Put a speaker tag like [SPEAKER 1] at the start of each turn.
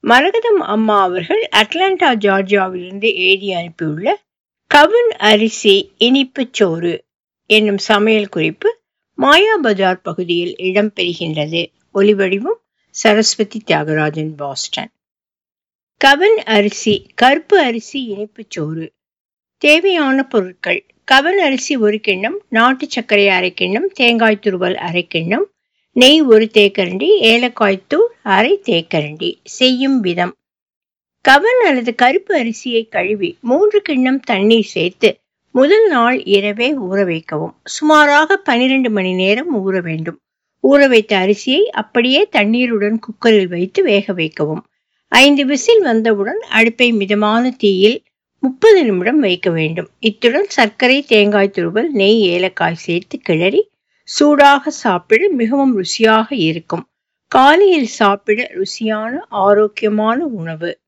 [SPEAKER 1] மரகதம் அம்மா அவர்கள் அட்லாண்டா ஜார்ஜியாவிலிருந்து எழுதி அனுப்பியுள்ள கவுன் அரிசி இனிப்புச் சோறு என்னும் சமையல் குறிப்பு மாயா பஜார் பகுதியில் இடம்பெறுகின்றது ஒலிவடிவம் சரஸ்வதி தியாகராஜன் பாஸ்டன் கவன் அரிசி கருப்பு அரிசி இனிப்புச் சோறு தேவையான பொருட்கள் கவன் அரிசி ஒரு கிண்ணம் நாட்டு சர்க்கரை அரை கிண்ணம் தேங்காய் துருவல் அரை கிண்ணம் நெய் ஒரு தேக்கரண்டி ஏலக்காய் தூள் அரை தேக்கரண்டி செய்யும் விதம் கவன் அல்லது கருப்பு அரிசியை கழுவி மூன்று கிண்ணம் தண்ணீர் சேர்த்து முதல் நாள் இரவே ஊற வைக்கவும் சுமாராக பனிரெண்டு மணி நேரம் ஊற வேண்டும் ஊற வைத்த அரிசியை அப்படியே தண்ணீருடன் குக்கரில் வைத்து வேக வைக்கவும் ஐந்து விசில் வந்தவுடன் அடுப்பை மிதமான தீயில் முப்பது நிமிடம் வைக்க வேண்டும் இத்துடன் சர்க்கரை தேங்காய் துருவல் நெய் ஏலக்காய் சேர்த்து கிளறி சூடாக சாப்பிட மிகவும் ருசியாக இருக்கும் காலையில் சாப்பிட ருசியான ஆரோக்கியமான உணவு